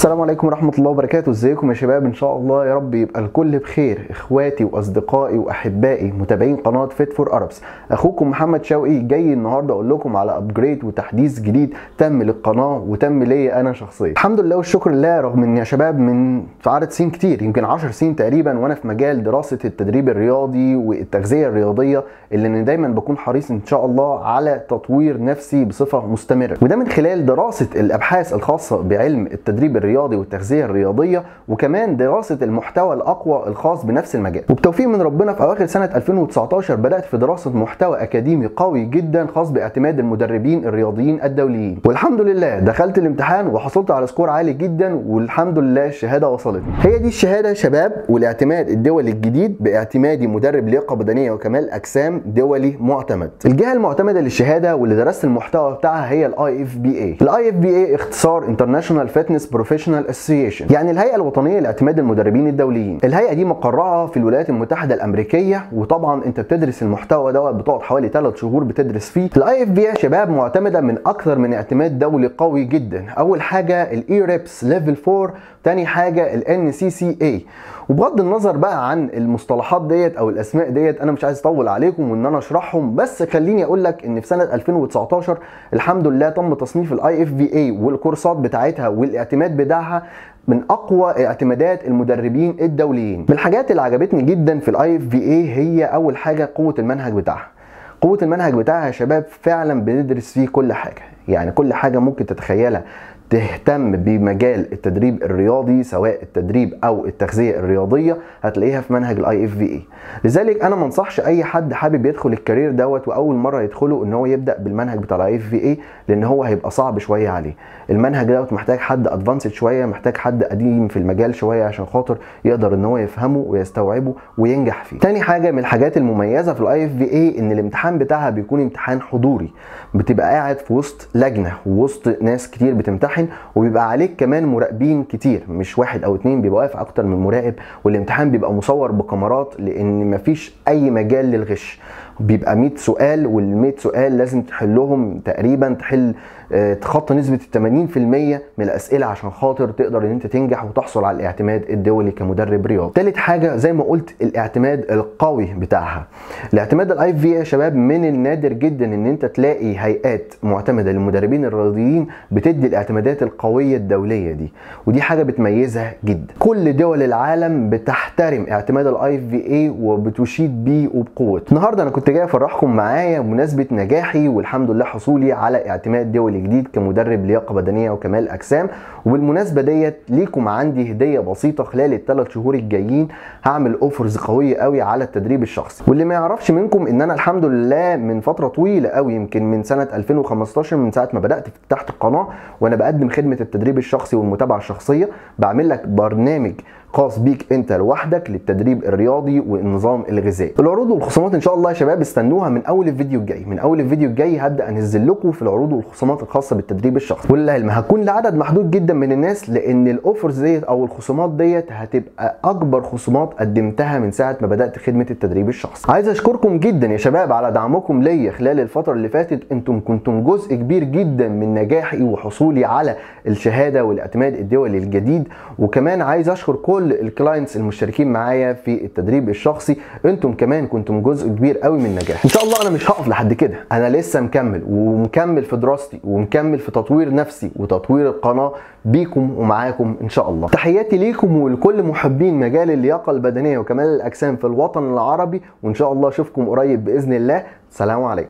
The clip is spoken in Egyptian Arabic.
السلام عليكم ورحمة الله وبركاته ازيكم يا شباب ان شاء الله يا رب يبقى الكل بخير اخواتي واصدقائي واحبائي متابعين قناة فيت فور اربس اخوكم محمد شوقي جاي النهاردة اقول لكم على ابجريد وتحديث جديد تم للقناة وتم ليا انا شخصيا الحمد لله والشكر لله رغم ان يا شباب من في عدد سنين كتير يمكن 10 سنين تقريبا وانا في مجال دراسة التدريب الرياضي والتغذية الرياضية اللي انا دايما بكون حريص ان شاء الله على تطوير نفسي بصفة مستمرة وده من خلال دراسة الابحاث الخاصة بعلم التدريب الرياضي والتغذيه الرياضيه وكمان دراسه المحتوى الاقوى الخاص بنفس المجال وبتوفيق من ربنا في اواخر سنه 2019 بدات في دراسه محتوى اكاديمي قوي جدا خاص باعتماد المدربين الرياضيين الدوليين والحمد لله دخلت الامتحان وحصلت على سكور عالي جدا والحمد لله الشهاده وصلتني هي دي الشهاده يا شباب والاعتماد الدولي الجديد باعتمادي مدرب لياقه بدنيه وكمال اجسام دولي معتمد الجهه المعتمده للشهاده واللي درست المحتوى بتاعها هي الاي اف بي اي الاي اف بي اي اختصار انترناشونال فيتنس بروفيشنال اسوسيشن يعني الهيئه الوطنيه لاعتماد المدربين الدوليين الهيئه دي مقرها في الولايات المتحده الامريكيه وطبعا انت بتدرس المحتوى دوت بتقعد حوالي 3 شهور بتدرس فيه الاي اف بي يا شباب معتمده من اكثر من اعتماد دولي قوي جدا اول حاجه الاي ريبس ليفل 4 تاني حاجه الان سي سي اي وبغض النظر بقى عن المصطلحات ديت او الاسماء ديت انا مش عايز اطول عليكم وان انا اشرحهم بس خليني اقول لك ان في سنه 2019 الحمد لله تم تصنيف الاي اف بي اي والكورسات بتاعتها والاعتماد بتاعها من اقوى اعتمادات المدربين الدوليين من الحاجات اللي عجبتني جدا في الاي اف في اي هي اول حاجه قوه المنهج بتاعها قوه المنهج بتاعها يا شباب فعلا بندرس فيه كل حاجه يعني كل حاجه ممكن تتخيلها تهتم بمجال التدريب الرياضي سواء التدريب او التغذيه الرياضيه هتلاقيها في منهج الاي اف في اي لذلك انا ما انصحش اي حد حابب يدخل الكارير دوت واول مره يدخله ان هو يبدا بالمنهج بتاع الاي اف في اي لان هو هيبقى صعب شويه عليه المنهج دوت محتاج حد ادفانسد شويه محتاج حد قديم في المجال شويه عشان خاطر يقدر ان هو يفهمه ويستوعبه وينجح فيه تاني حاجه من الحاجات المميزه في الاي اف في اي ان الامتحان بتاعها بيكون امتحان حضوري بتبقى قاعد في وسط لجنه ووسط ناس كتير بتمتحن وبيبقى عليك كمان مراقبين كتير مش واحد او اتنين بيبقى واقف اكتر من مراقب والامتحان بيبقى مصور بكاميرات لان مفيش اي مجال للغش بيبقى 100 سؤال وال 100 سؤال لازم تحلهم تقريبا تحل تخطى نسبة ال 80% من الأسئلة عشان خاطر تقدر إن أنت تنجح وتحصل على الاعتماد الدولي كمدرب رياضي. تالت حاجة زي ما قلت الاعتماد القوي بتاعها. الاعتماد الاي في يا شباب من النادر جدا إن أنت تلاقي هيئات معتمدة للمدربين الرياضيين بتدي الاعتمادات القوية الدولية دي، ودي حاجة بتميزها جدا. كل دول العالم بتحترم اعتماد الاي في اي وبتشيد بيه وبقوة. النهارده أنا كنت جاي أفرحكم معايا بمناسبة نجاحي والحمد لله حصولي على اعتماد دولي جديد كمدرب لياقه بدنيه وكمال اجسام وبالمناسبه ديت ليكم عندي هديه بسيطه خلال الثلاث شهور الجايين هعمل اوفرز قويه قوي على التدريب الشخصي واللي ما يعرفش منكم ان انا الحمد لله من فتره طويله قوي يمكن من سنه 2015 من ساعه ما بدات تحت القناه وانا بقدم خدمه التدريب الشخصي والمتابعه الشخصيه بعمل لك برنامج خاص بيك انت لوحدك للتدريب الرياضي والنظام الغذائي العروض والخصومات ان شاء الله يا شباب استنوها من اول الفيديو الجاي من اول الفيديو الجاي هبدا انزل لكم في العروض والخصومات الخاصه بالتدريب الشخصي وللعلم هتكون لعدد محدود جدا من الناس لان الاوفرز ديت او الخصومات ديت هتبقى اكبر خصومات قدمتها من ساعه ما بدات خدمه التدريب الشخصي عايز اشكركم جدا يا شباب على دعمكم ليا خلال الفتره اللي فاتت انتم كنتم جزء كبير جدا من نجاحي وحصولي على الشهاده والاعتماد الدولي الجديد وكمان عايز اشكر كل الكلاينتس المشتركين معايا في التدريب الشخصي انتم كمان كنتم جزء كبير قوي من نجاحي ان شاء الله انا مش هقف لحد كده انا لسه مكمل ومكمل في دراستي ومكمل في تطوير نفسي وتطوير القناه بيكم ومعاكم ان شاء الله تحياتي ليكم ولكل محبين مجال اللياقه البدنيه وكمال الاجسام في الوطن العربي وان شاء الله اشوفكم قريب باذن الله سلام عليكم